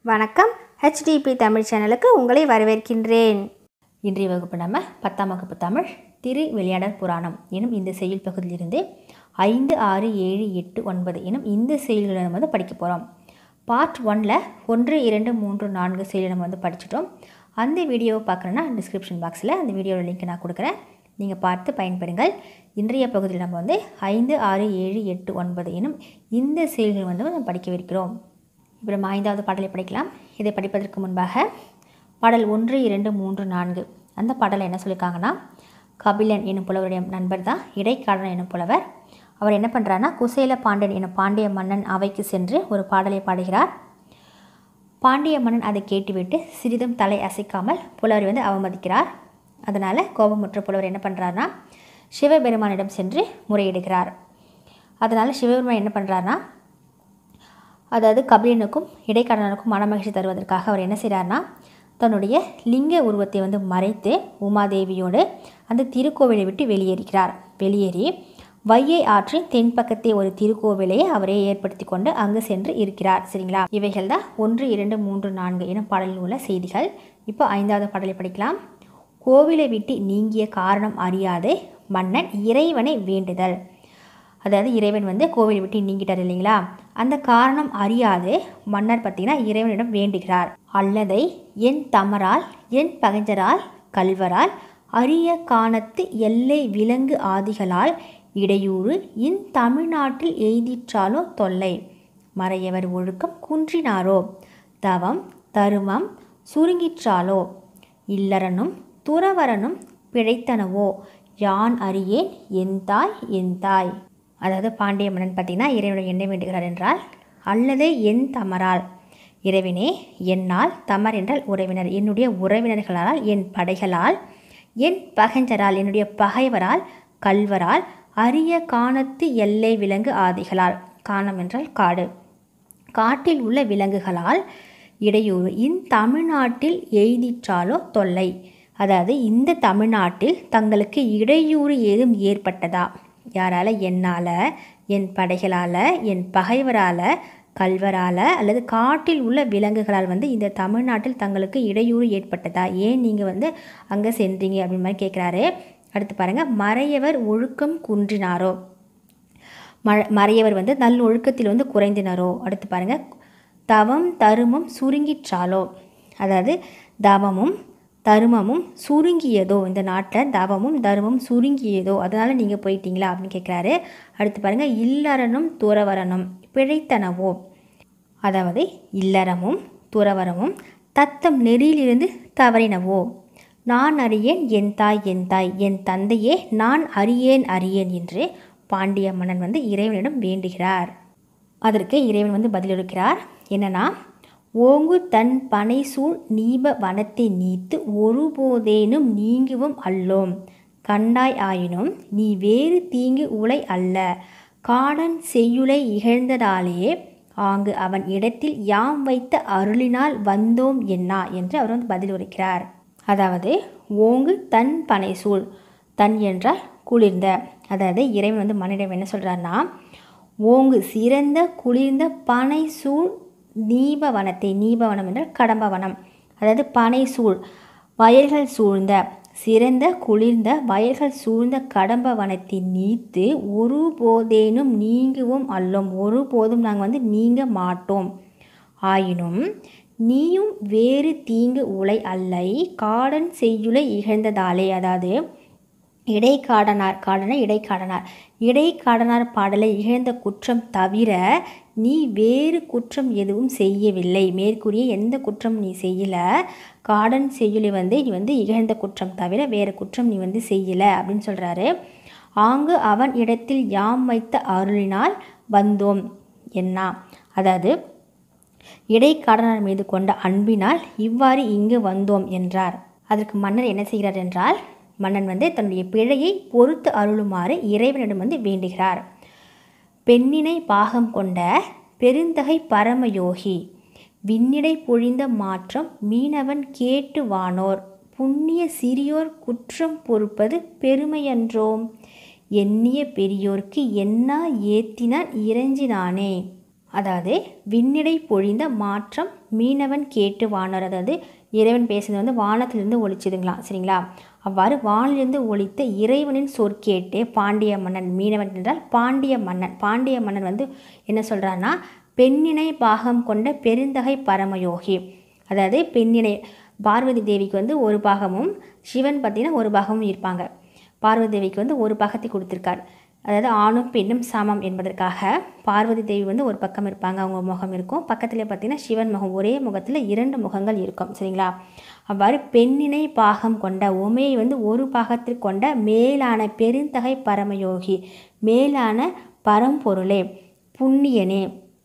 வணக்கம் ஹெச்டிபி தமிழ் சேனலுக்கு உங்களை வரவேற்கின்றேன் இன்றைய வகுப்பு நம்ம பத்தாம் வகுப்பு தமிழ் திரு விளையாடல் புராணம் எனும் இந்த செயல் பகுதியிலிருந்து ஐந்து ஆறு ஏழு எட்டு ஒன்பது எனும் இந்த செயல்களை நம்ம வந்து படிக்க போகிறோம் பார்ட் ஒனில் ஒன்று இரண்டு மூன்று நான்கு செயல்களை நம்ம வந்து படிச்சிட்டோம் அந்த வீடியோவை பார்க்குறேன்னா டிஸ்கிரிப்ஷன் பாக்ஸில் அந்த வீடியோட லிங்க் நான் கொடுக்குறேன் நீங்கள் பார்த்து பயன்பெறுங்கள் இன்றைய பகுதியில் நம்ம வந்து ஐந்து ஆறு ஏழு எட்டு ஒன்பது எனும் இந்த செயல்கள் வந்து நம்ம படிக்கவிருக்கிறோம் இப்போ நம்ம ஐந்தாவது பாடலை படிக்கலாம் இதை படிப்பதற்கு முன்பாக பாடல் ஒன்று இரண்டு மூன்று நான்கு அந்த பாடலை என்ன சொல்லியிருக்காங்கன்னா கபிலன் என்னும் புலவருடைய நண்பர் தான் இடைக்காடன் என்னும் புலவர் அவர் என்ன பண்ணுறாருன்னா குசேல பாண்டியன் என்னும் பாண்டிய மன்னன் அவைக்கு சென்று ஒரு பாடலை பாடுகிறார் பாண்டிய மன்னன் அதை கேட்டுவிட்டு சிறிதும் தலை அசைக்காமல் புலவரை வந்து அவமதிக்கிறார் அதனால் கோபமுற்ற புலவர் என்ன பண்ணுறாருனா சிவபெருமானிடம் சென்று முறையிடுகிறார் அதனால் சிவபெருமான் என்ன பண்ணுறாருனா அதாவது கபிலனுக்கும் இடைக்காடனுக்கும் மனமகிழ்ச்சி தருவதற்காக அவர் என்ன செய்கிறார்னா தன்னுடைய லிங்க உருவத்தை வந்து மறைத்து உமாதேவியோடு அந்த திருக்கோவிலை விட்டு வெளியேறுகிறார் வெளியேறி வையை ஆற்றின் தென்பக்கத்தே ஒரு திருக்கோவிலை அவரே ஏற்படுத்தி கொண்டு அங்கு சென்று இருக்கிறார் சரிங்களா இவைகள் தான் ஒன்று இரண்டு மூன்று நான்கு எனும் பாடலில் உள்ள செய்திகள் இப்போ ஐந்தாவது பாடலை படிக்கலாம் கோவிலை விட்டு நீங்கிய காரணம் அறியாதே மன்னன் இறைவனை வேண்டுதல் அதாவது இறைவன் வந்து கோவில் விட்டு நீங்கிட்டார் இல்லைங்களா அந்த காரணம் அறியாது மன்னர் பார்த்திங்கன்னா இறைவனிடம் வேண்டுகிறார் அல்லதை என் தமரால் என் பகைஞரால் கல்வரால் அரிய காணத்து எல்லை விலங்கு ஆதிகளால் இடையூறு இன் தமிழ்நாட்டில் எய்திற்றாலோ தொல்லை மறையவர் ஒழுக்கம் குன்றினாரோ தவம் தருமம் சுருங்கிற்றாலோ இல்லறனும் துறவரனும் பிழைத்தனவோ யான் அறியேன் என் தாய் என் தாய் அதாவது பாண்டிய மன்னன் பார்த்தீங்கன்னா இறைவனை என்ன வேண்டுகிறார் என்றால் அல்லது என் தமரால் இறைவனே என்னால் தமர் என்றால் உறவினர் என்னுடைய உறவினர்களால் என் படைகளால் என் பகைஞரால் என்னுடைய பகைவரால் கல்வரால் அரிய காணத்து எல்லை விலங்கு ஆதிகளால் காணம் என்றால் காடு காட்டில் உள்ள விலங்குகளால் இடையூறு இந் தமிழ்நாட்டில் எய்திற்றாலோ தொல்லை அதாவது இந்த தமிழ்நாட்டில் தங்களுக்கு இடையூறு ஏதும் ஏற்பட்டதா யாரால் என்னால் என் படைகளால் என் பகைவரால் கல்வரால் அல்லது காட்டில் உள்ள விலங்குகளால் வந்து இந்த தமிழ்நாட்டில் தங்களுக்கு இடையூறு ஏற்பட்டதா ஏன் நீங்கள் வந்து அங்கே சென்றீங்க அப்படின்னு மாதிரி கேட்குறாரு அடுத்து பாருங்கள் மறையவர் ஒழுக்கம் குன்றினாரோ ம மறையவர் வந்து நல் ஒழுக்கத்தில் வந்து குறைந்தினாரோ அடுத்து பாருங்கள் தவம் தருமம் சுருங்கிற்றாலோ அதாவது தவமும் தருமமும் சுருங்கியதோ இந்த நாட்டில் தவமும் தருமம் சுருங்கியதோ அதனால் நீங்கள் போயிட்டீங்களா அப்படின்னு கேட்குறாரு அடுத்து பாருங்கள் இல்லறனும் துறவரனும் பிழைத்தனவோ அதாவது இல்லறமும் துறவரமும் தத்தம் நெறியிலிருந்து தவறினவோ நான் அறியேன் என் தாய் என் தாய் என் தந்தையே நான் அறியேன் அறியேன் என்று பாண்டிய மன்னன் வந்து இறைவனிடம் வேண்டுகிறார் அதற்கு இறைவன் வந்து பதிலளிக்கிறார் என்னன்னா ஓங்கு தன் பனைசூழ் நீப வனத்தை நீத்து ஒருபோதேனும் நீங்குவும் அல்லோம் கண்டாய் ஆயினும் நீ வேறு தீங்கு உலை அல்ல காடன் செய்யுளை இகழ்ந்ததாலே ஆங்கு அவன் இடத்தில் யாம் வைத்த அருளினால் வந்தோம் என்னா என்று அவர் வந்து பதில் உரைக்கிறார் அதாவது ஓங்கு தன் பனைசூழ் தன் என்றால் குளிர்ந்த அதாவது இறைவன் வந்து மனிதன் என்ன சொல்கிறாருன்னா ஓங்கு சிறந்த குளிர்ந்த பனை சூழ் நீபவனத்தை நீபவனம் என்றால் கடம்பவனம் அதாவது பனை சூழ் வயல்கள் சூழ்ந்த சிறந்த குளிர்ந்த வயல்கள் சூழ்ந்த கடம்ப வனத்தை நீத்து ஒருபோதேனும் நீங்குவோம் அல்லோம் ஒருபோதும் நாங்கள் வந்து நீங்க மாட்டோம் ஆயினும் நீயும் வேறு தீங்கு உலை அல்லை காடன் செய்யுளை இகழ்ந்ததாலே அதாவது இடைக்காடனார் காடன இடைக்காடனார் இடைக்காடனார் பாடலை இகழ்ந்த குற்றம் தவிர நீ வேறு குற்றம் எதுவும் செய்யவில்லை மேற்கூறிய எந்த குற்றம் நீ செய்யலை காடன் செய்யுளை வந்து நீ வந்து இகழ்ந்த குற்றம் தவிர வேறு குற்றம் நீ வந்து செய்யலை அப்படின்னு சொல்கிறாரு ஆங்கு அவன் இடத்தில் யாம் வைத்த அருளினால் வந்தோம் என்ன அதாவது இடைக்காடனார் மீது கொண்ட அன்பினால் இவ்வாறு இங்கு வந்தோம் என்றார் அதற்கு மன்னர் என்ன செய்கிறார் என்றால் மன்னன் வந்து தன்னுடைய பிழையை பொறுத்து அருளுமாறு இறைவனிடம் வந்து வேண்டுகிறார் பெண்ணினை பாகம் கொண்ட பெருந்தகை பரமயோகி விண்ணிடை பொழிந்த மாற்றம் மீனவன் கேட்டு வானோர் புண்ணிய சிறியோர் குற்றம் பொறுப்பது பெருமையன்றோம் எண்ணிய பெரியோர்க்கு என்ன ஏத்தினான் இறைஞ்சினானே அதாவது விண்ணிடை பொழிந்த மாற்றம் மீனவன் கேட்டு வானர் அதாவது இறைவன் பேசுனது வந்து வானத்திலிருந்து ஒழிச்சுதுங்களாம் சரிங்களா அவ்வாறு வானிலிருந்து ஒழித்த இறைவனின் சொற்கேட்டு பாண்டிய மன்னன் மீனவன் என்றால் பாண்டிய மன்னன் பாண்டிய மன்னன் வந்து என்ன சொல்கிறான்னா பெண்ணினை பாகம் கொண்ட பெருந்தகை பரமயோகி அதாவது பெண்ணினை பார்வதி தேவிக்கு வந்து ஒரு பாகமும் சிவன் பார்த்திங்கன்னா ஒரு பாகமும் இருப்பாங்க பார்வதி தேவிக்கு வந்து ஒரு பாகத்தை கொடுத்துருக்கார் அதாவது ஆணும் பெண்ணும் சமம் என்பதற்காக பார்வதி தேவி வந்து ஒரு பக்கம் இருப்பாங்க அவங்க முகம் இருக்கும் பக்கத்தில் பார்த்தீங்கன்னா சிவன் முகம் ஒரே முகத்தில் இரண்டு முகங்கள் இருக்கும் சரிங்களா அவ்வாறு பெண்ணினை பாகம் கொண்ட உமையை வந்து ஒரு பாகத்தில் கொண்ட மேலான பெருந்தகை பரமயோகி மேலான பரம்பொருளே புண்ணியனே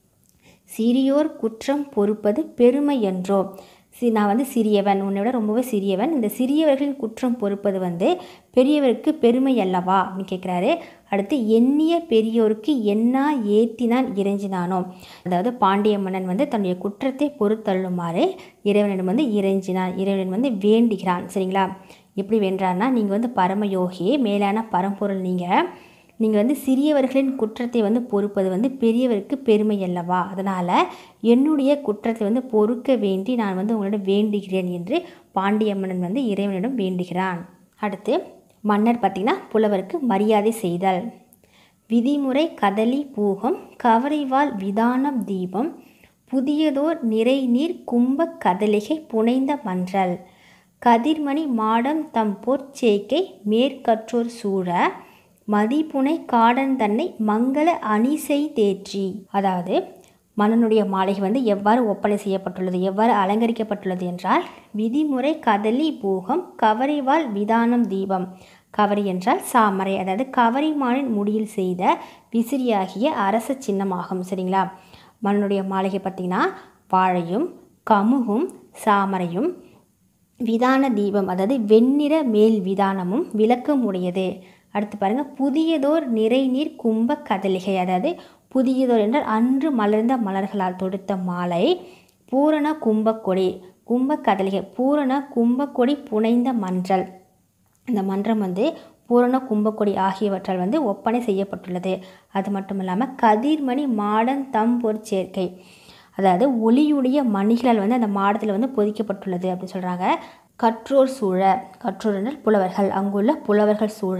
சிறியோர் குற்றம் பொறுப்பது பெருமை என்றோ சி நான் வந்து சிறியவன் உன்னை விட ரொம்பவே சிறியவன் இந்த சிறியவர்களின் குற்றம் பொறுப்பது வந்து பெரியவருக்கு பெருமை அல்லவா அப்படின்னு கேட்குறாரு அடுத்து எண்ணிய பெரியோருக்கு என்னா ஏத்தினான் இறைஞ்சினானோ அதாவது பாண்டிய மன்னன் வந்து தன்னுடைய குற்றத்தை பொறுத்தள்ளுமாறு இறைவனிடம் வந்து இறைஞ்சினான் இறைவன் வந்து வேண்டுகிறான் சரிங்களா எப்படி வேண்டான்னா நீங்கள் வந்து பரமயோகி மேலான பரம்பொருள் நீங்கள் நீங்கள் வந்து சிறியவர்களின் குற்றத்தை வந்து பொறுப்பது வந்து பெரியவருக்கு பெருமை அல்லவா அதனால் என்னுடைய குற்றத்தை வந்து பொறுக்க வேண்டி நான் வந்து உங்களிடம் வேண்டுகிறேன் என்று பாண்டிய மன்னன் வந்து இறைவனிடம் வேண்டுகிறான் அடுத்து மன்னர் பார்த்திங்கன்னா புலவருக்கு மரியாதை செய்தல் விதிமுறை கதலி பூகம் கவரிவால் விதானம் தீபம் புதியதோர் நிறைநீர் கும்ப கதலிகை புனைந்த மன்றல் கதிர்மணி மாடம் தம் பொற்சேய்க்கை மேற்கற்றோர் சூழ மதிப்புனை காடன் தன்னை மங்கள அணிசை தேற்றி அதாவது மன்னனுடைய மாளிகை வந்து எவ்வாறு ஒப்பனை செய்யப்பட்டுள்ளது எவ்வாறு அலங்கரிக்கப்பட்டுள்ளது என்றால் விதிமுறை கதலி பூகம் கவரிவால் விதானம் தீபம் கவரி என்றால் சாமரை அதாவது கவரிமானின் முடியில் செய்த விசிறியாகிய அரச சின்னமாகும் சரிங்களா மன்னனுடைய மாளிகை பார்த்திங்கன்னா வாழையும் கமுகும் சாமரையும் விதான தீபம் அதாவது வெண்ணிற மேல் விதானமும் விளக்கம் உடையது அடுத்து பாருங்கள் புதியதோர் நிறைநீர் கும்ப கதலிகை அதாவது புதியதோர் என்றால் அன்று மலர்ந்த மலர்களால் தொடுத்த மாலை பூரண கும்பக்கொடி கும்ப கதலிகை பூரண கும்பக்கொடி புனைந்த மன்றல் இந்த மன்றம் வந்து பூரண கும்பக்கொடி ஆகியவற்றால் வந்து ஒப்பனை செய்யப்பட்டுள்ளது அது மட்டும் இல்லாமல் கதிர்மணி மாடன் தம்பொற் சேர்க்கை அதாவது ஒளியுடைய மணிகளால் வந்து அந்த மாடத்தில் வந்து பொதிக்கப்பட்டுள்ளது அப்படின்னு சொல்கிறாங்க கற்றோர் சூழ கற்றோர் என்றால் புலவர்கள் அங்குள்ள புலவர்கள் சூழ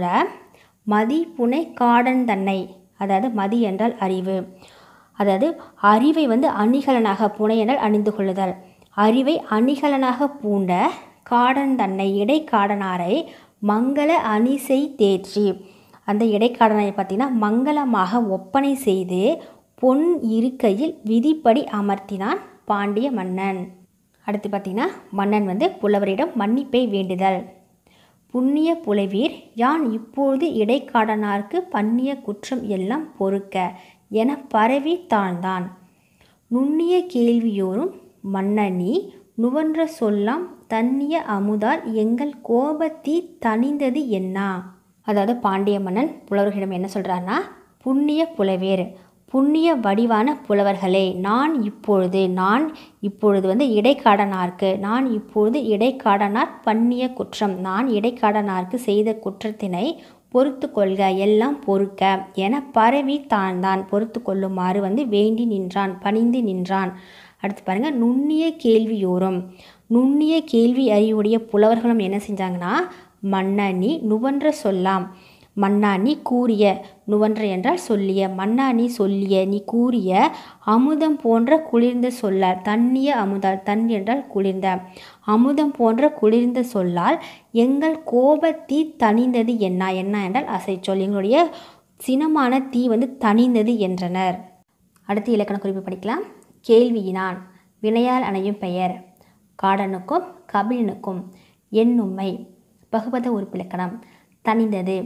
மதி புனை காடன் தன்னை அதாவது மதி என்றால் அறிவு அதாவது அறிவை வந்து அணிகலனாக புனை என்றால் அணிந்து கொள்ளுதல் அறிவை அணிகலனாக பூண்ட காடன் தன்னை இடைக்காடனாரை மங்கள அணிசை தேற்றி அந்த இடைக்காடனை பார்த்திங்கன்னா மங்களமாக ஒப்பனை செய்து பொன் இருக்கையில் விதிப்படி அமர்த்தினான் பாண்டிய மன்னன் அடுத்து பார்த்திங்கன்னா மன்னன் வந்து புலவரிடம் மன்னிப்பை வேண்டுதல் புண்ணிய புலவீர் யான் இப்பொழுது இடைக்காடனார்க்கு பண்ணிய குற்றம் எல்லாம் பொறுக்க என பரவி தாழ்ந்தான் நுண்ணிய கேள்வியோரும் மன்னனி நுவன்ற சொல்லாம் தன்னிய அமுதால் எங்கள் கோபத்தீ தணிந்தது என்னா அதாவது பாண்டிய மன்னன் புலவர்களிடம் என்ன சொல்கிறாருன்னா புண்ணிய புலவேர் புண்ணிய வடிவான புலவர்களே நான் இப்பொழுது நான் இப்பொழுது வந்து இடைக்காடனார்க்கு நான் இப்பொழுது இடைக்காடனார் பண்ணிய குற்றம் நான் இடைக்காடனார்க்கு செய்த குற்றத்தினை பொறுத்து கொள்க எல்லாம் பொறுக்க என பரவி தாழ்ந்தான் பொறுத்து கொள்ளுமாறு வந்து வேண்டி நின்றான் பணிந்து நின்றான் அடுத்து பாருங்க நுண்ணிய கேள்வியோரும் நுண்ணிய கேள்வி அறிவுடைய புலவர்களும் என்ன செஞ்சாங்கன்னா மன்னனி நுவன்ற சொல்லாம் மன்னா நீ கூறிய நுவன்ற என்றால் சொல்லிய மன்னா நீ சொல்லிய நீ கூறிய அமுதம் போன்ற குளிர்ந்த சொல்லால் தண்ணிய அமுதால் தன் என்றால் குளிர்ந்த அமுதம் போன்ற குளிர்ந்த சொல்லால் எங்கள் கோபத்தீ தணிந்தது என்ன என்ன என்றால் அசைச்சொல் எங்களுடைய சினமான தீ வந்து தணிந்தது என்றனர் அடுத்து இலக்கண குறிப்பு படிக்கலாம் கேள்வியினான் வினையால் அணையும் பெயர் காடனுக்கும் கபிலனுக்கும் எண்ணும்மை பகுபத உறுப்பிலக்கணம் தணிந்தது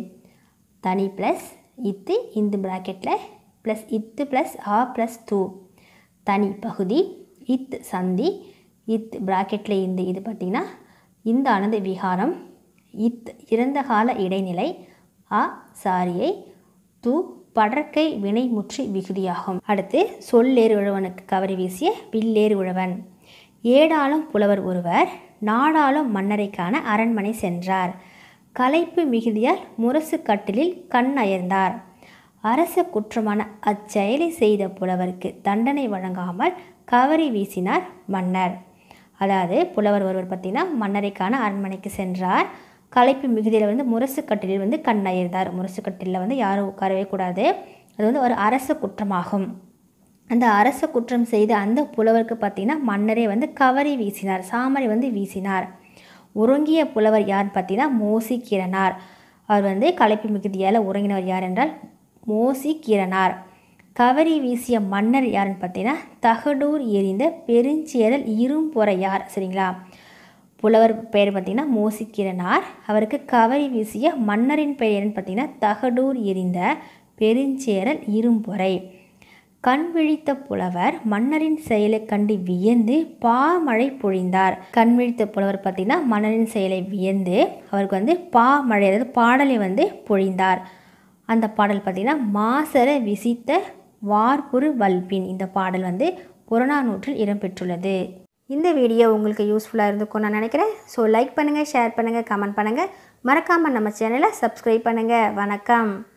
தனி ப்ளஸ் இத்து இந்த ப்ராக்கெட்டில் ப்ளஸ் இத்து ப்ளஸ் ஆ ப்ளஸ் தூ தனி பகுதி இத் சந்தி இத் ப்ராக்கெட்டில் இந்த இது பார்த்திங்கன்னா இந்த ஆனது விகாரம் இத் இறந்த கால இடைநிலை ஆ சாரியை து படற்கை வினைமுற்றி விகுதியாகும் அடுத்து சொல்லேறு உழவனுக்கு கவரி வீசிய வில்லேறு உழவன் ஏடாலும் புலவர் ஒருவர் நாடாளும் மன்னரை காண அரண்மனை சென்றார் களைப்பு மிகுதியால் முரசு கட்டிலில் கண் அயர்ந்தார் அரச குற்றமான அச்செயலை செய்த புலவருக்கு தண்டனை வழங்காமல் கவரி வீசினார் மன்னர் அதாவது புலவர் ஒருவர் பார்த்தீங்கன்னா மன்னரை காண அரண்மனைக்கு சென்றார் களைப்பு மிகுதியில் வந்து முரசு கட்டிலில் வந்து கண்ணயர்ந்தார் முரசு கட்டிலில் வந்து யாரும் உட்காரவே கூடாது அது வந்து ஒரு அரச குற்றமாகும் அந்த அரச குற்றம் செய்த அந்த புலவருக்கு பார்த்தீங்கன்னா மன்னரே வந்து கவரி வீசினார் சாமரை வந்து வீசினார் உறங்கிய புலவர் யாருன்னு பார்த்தீங்கன்னா மோசி கிரணார் அவர் வந்து களைப்பு மிகுதியால் உறங்கினவர் யார் என்றால் மோசி கிரணார் கவரி வீசிய மன்னர் யாருன்னு பார்த்தீங்கன்னா தகடூர் எறிந்த பெருஞ்சேரல் இரும்பொறையார் சரிங்களா புலவர் பெயர் பார்த்தீங்கன்னா மோசிக்கிரனார் அவருக்கு கவரி வீசிய மன்னரின் பெயர் என்னன்னு பார்த்தீங்கன்னா தகடூர் எறிந்த பெருஞ்சேரல் இரும்பொறை கண் விழித்த புலவர் மன்னரின் செயலை கண்டு வியந்து பாமழை பொழிந்தார் கண் விழித்த புலவர் பார்த்தீங்கன்னா மன்னரின் செயலை வியந்து அவருக்கு வந்து பாமழை அதாவது பாடலை வந்து பொழிந்தார் அந்த பாடல் பார்த்தீங்கன்னா மாசர விசித்த வார்புரு வல்பின் இந்த பாடல் வந்து புறநானூற்றில் இடம்பெற்றுள்ளது இந்த வீடியோ உங்களுக்கு யூஸ்ஃபுல்லாக இருந்திருக்கும் நான் நினைக்கிறேன் ஸோ லைக் பண்ணுங்கள் ஷேர் பண்ணுங்கள் கமெண்ட் பண்ணுங்கள் மறக்காமல் நம்ம சேனலை சப்ஸ்கிரைப் பண்ணுங்கள் வணக்கம்